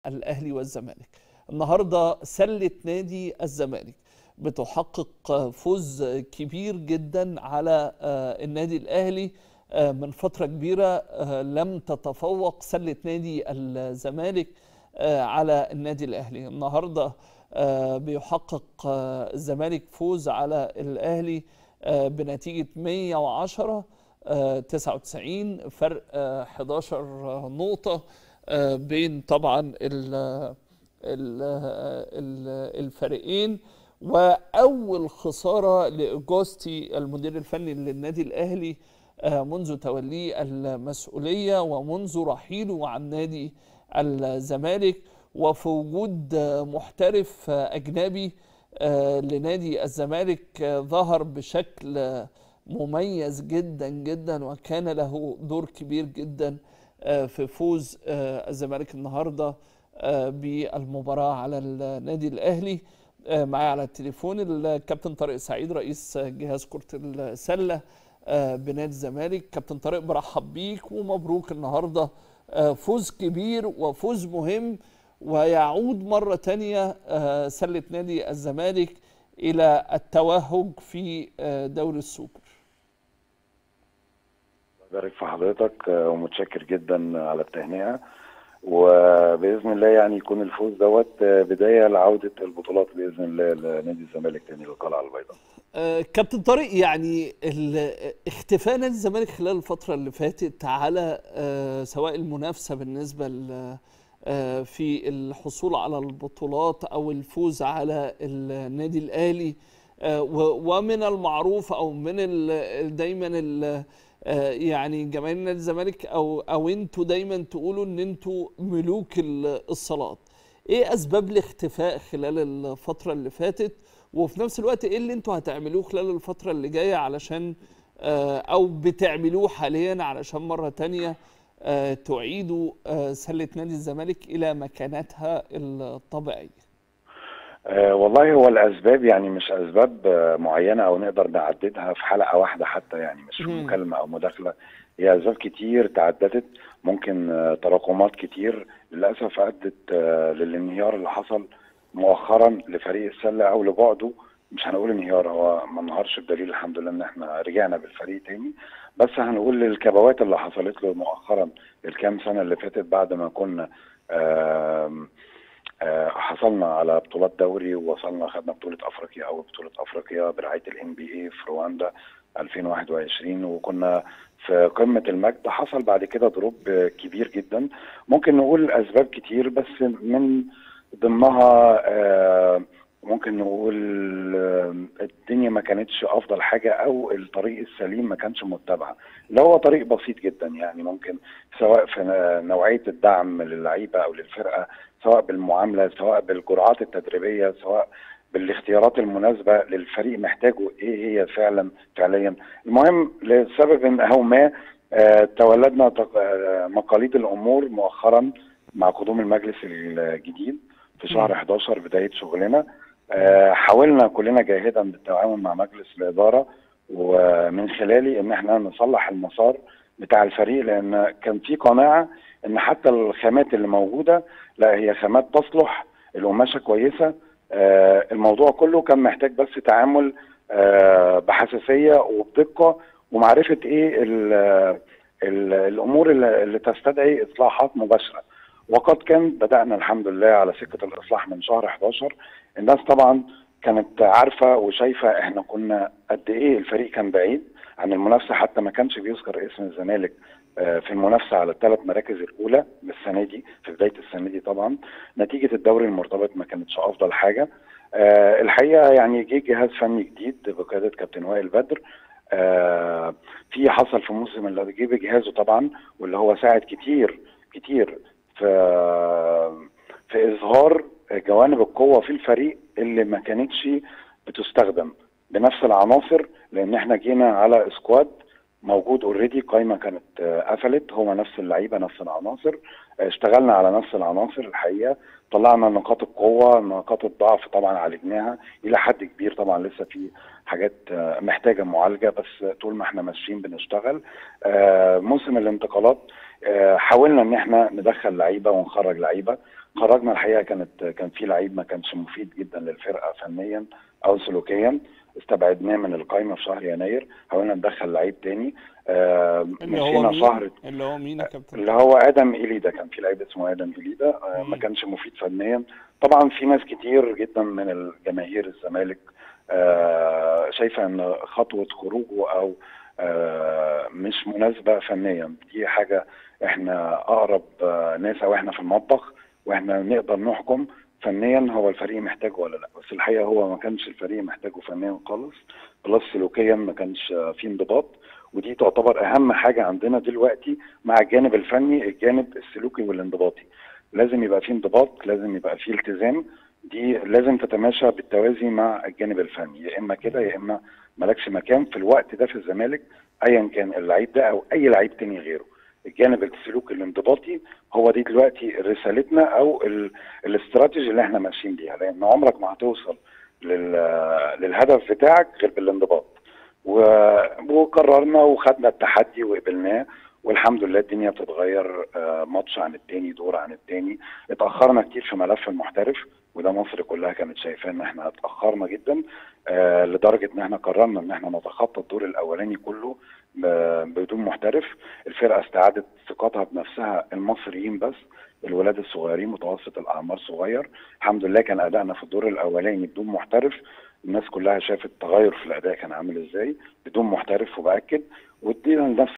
الاهلي والزمالك النهارده سله نادي الزمالك بتحقق فوز كبير جدا على النادي الاهلي من فتره كبيره لم تتفوق سله نادي الزمالك على النادي الاهلي النهارده بيحقق الزمالك فوز على الاهلي بنتيجه 110 99 فرق 11 نقطه بين طبعا ال ال ال الفريقين واول خساره لاجوستي المدير الفني للنادي الاهلي منذ توليه المسؤوليه ومنذ رحيله عن نادي الزمالك وفي وجود محترف اجنبي لنادي الزمالك ظهر بشكل مميز جدا جدا وكان له دور كبير جدا في فوز الزمالك النهارده بالمباراه على النادي الاهلي معايا على التليفون الكابتن طارق سعيد رئيس جهاز كره السله بنادي الزمالك كابتن طارق برحب بيك ومبروك النهارده فوز كبير وفوز مهم ويعود مرة تانية سلة نادي الزمالك إلى التوهج في دوري السوبر بارك في حضرتك ومتشكر جدا على التهنئة وباذن الله يعني يكون الفوز دوت بدايه لعوده البطولات باذن الله لنادي الزمالك تاني للقلعه البيضاء. آه كابتن طارق يعني اختفاء نادي الزمالك خلال الفتره اللي فاتت على آه سواء المنافسه بالنسبه آه في الحصول على البطولات او الفوز على النادي الاهلي ومن المعروف او من ال دايما ال يعني جماهير نادي الزمالك او او انتوا دايما تقولوا ان انتوا ملوك الصالات ايه اسباب الاختفاء خلال الفتره اللي فاتت وفي نفس الوقت ايه اللي انتوا هتعملوه خلال الفتره اللي جايه علشان او بتعملوه حاليا علشان مره تانية تعيدوا سله نادي الزمالك الى مكانتها الطبيعيه أه والله هو الاسباب يعني مش اسباب معينه او نقدر نعددها في حلقه واحده حتى يعني مش في مكالمه او مداخله هي اسباب كتير تعددت ممكن تراكمات كتير للاسف ادت للانهيار اللي حصل مؤخرا لفريق السله او لبعده مش هنقول انهيار هو ما انهارش بدليل الحمد لله ان احنا رجعنا بالفريق تاني بس هنقول الكبوات اللي حصلت له مؤخرا الكام سنه اللي فاتت بعد ما كنا حصلنا على بطولات دوري ووصلنا خدنا بطوله افريقيا او بطوله افريقيا برعايه الان بي اي في رواندا 2021 وكنا في قمه المجد حصل بعد كده دروب كبير جدا ممكن نقول اسباب كتير بس من ضمنها ممكن نقول الدنيا ما كانتش افضل حاجه او الطريق السليم ما كانش متبع اللي هو طريق بسيط جدا يعني ممكن سواء في نوعيه الدعم للعيبه او للفرقه سواء بالمعامله سواء بالجرعات التدريبيه سواء بالاختيارات المناسبه للفريق محتاجه ايه هي فعلا فعليا المهم لسبب او ما تولدنا مقاليد الامور مؤخرا مع قدوم المجلس الجديد في شهر 11 بدايه شغلنا حاولنا كلنا جاهدا بالتعاون مع مجلس الاداره ومن خلالي ان احنا نصلح المسار بتاع الفريق لان كان في قناعه ان حتى الخامات اللي موجوده لا هي خامات تصلح القماشه كويسه آه الموضوع كله كان محتاج بس تعامل آه بحساسيه وبدقه ومعرفه ايه ال ال الامور اللي, اللي تستدعي اصلاحات مباشره وقد كان بدانا الحمد لله على سكه الاصلاح من شهر 11 الناس طبعا كانت عارفه وشايفه احنا كنا قد ايه الفريق كان بعيد عن المنافسه حتى ما كانش بيذكر اسم الزمالك في المنافسه على الثلاث مراكز الاولى السنه دي في بدايه السنه دي طبعا نتيجه الدوري المرتبط ما كانتش افضل حاجه الحقيقه يعني جه جهاز فني جديد بقياده كابتن وائل بدر في حصل في موسم اللي جه بجهازه طبعا واللي هو ساعد كتير كتير في في اظهار جوانب القوه في الفريق اللي ما كانتش بتستخدم بنفس العناصر لان احنا جينا على سكواد موجود اوريدي قايمه كانت قفلت هو نفس اللعيبه نفس العناصر اشتغلنا على نفس العناصر الحقيقه طلعنا نقاط القوه نقاط الضعف طبعا عالجناها الى حد كبير طبعا لسه في حاجات محتاجه معالجه بس طول ما احنا ماشيين بنشتغل موسم الانتقالات حاولنا ان احنا ندخل لعيبه ونخرج لعيبه خرجنا الحقيقه كانت كان في لعيب ما كانش مفيد جدا للفرقه فنيا او سلوكيا استبعدناه من القائمه في شهر يناير حاولنا ندخل لعيب تاني آه اللي هو مشينا مين شهر اللي هو مين يا كابتن اللي هو ادم ايليدا كان في لعيب اسمه ادم ايليدا آه ما مم. كانش مفيد فنيا طبعا في ناس كتير جدا من الجماهير الزمالك آه شايفه ان خطوه خروجه او آه مش مناسبه فنيا دي حاجه احنا اقرب آه ناس او احنا في المطبخ واحنا نقدر نحكم فنيا هو الفريق محتاجه ولا لا بس الحقيقه هو ما كانش الفريق محتاجه فنيا خالص بلس سلوكيا ما كانش آه، فيه انضباط ودي تعتبر اهم حاجه عندنا دلوقتي مع الجانب الفني الجانب السلوكي والانضباطي لازم يبقى فيه انضباط لازم يبقى فيه التزام دي لازم تتماشى بالتوازي مع الجانب الفني يا اما كده يا اما مالكش مكان في الوقت ده في الزمالك ايا كان اللعيب ده او اي لعيب تاني غيره الجانب السلوكي الانضباطي هو دي دلوقتي رسالتنا او ال... الاستراتيجي اللي احنا ماشيين بيها لان عمرك ما هتوصل لل... للهدف بتاعك غير بالانضباط و... وقررنا وخدنا التحدي وقبلناه والحمد لله الدنيا بتتغير آه، ماتش عن التاني دور عن التاني اتأخرنا كتير في ملف المحترف وده مصر كلها كانت شايفاه ان احنا اتأخرنا جدا آه، لدرجة ان احنا قررنا ان احنا نتخطى الدور الاولاني كله ب- بدون محترف الفرقة استعادت ثقتها بنفسها المصريين بس الولاد الصغيرين متوسط الاعمار صغير الحمد لله كان ادائنا في الدور الاولاني بدون محترف الناس كلها شافت تغير في الاداء كان عامل ازاي بدون محترف وباكد وادينا لنفس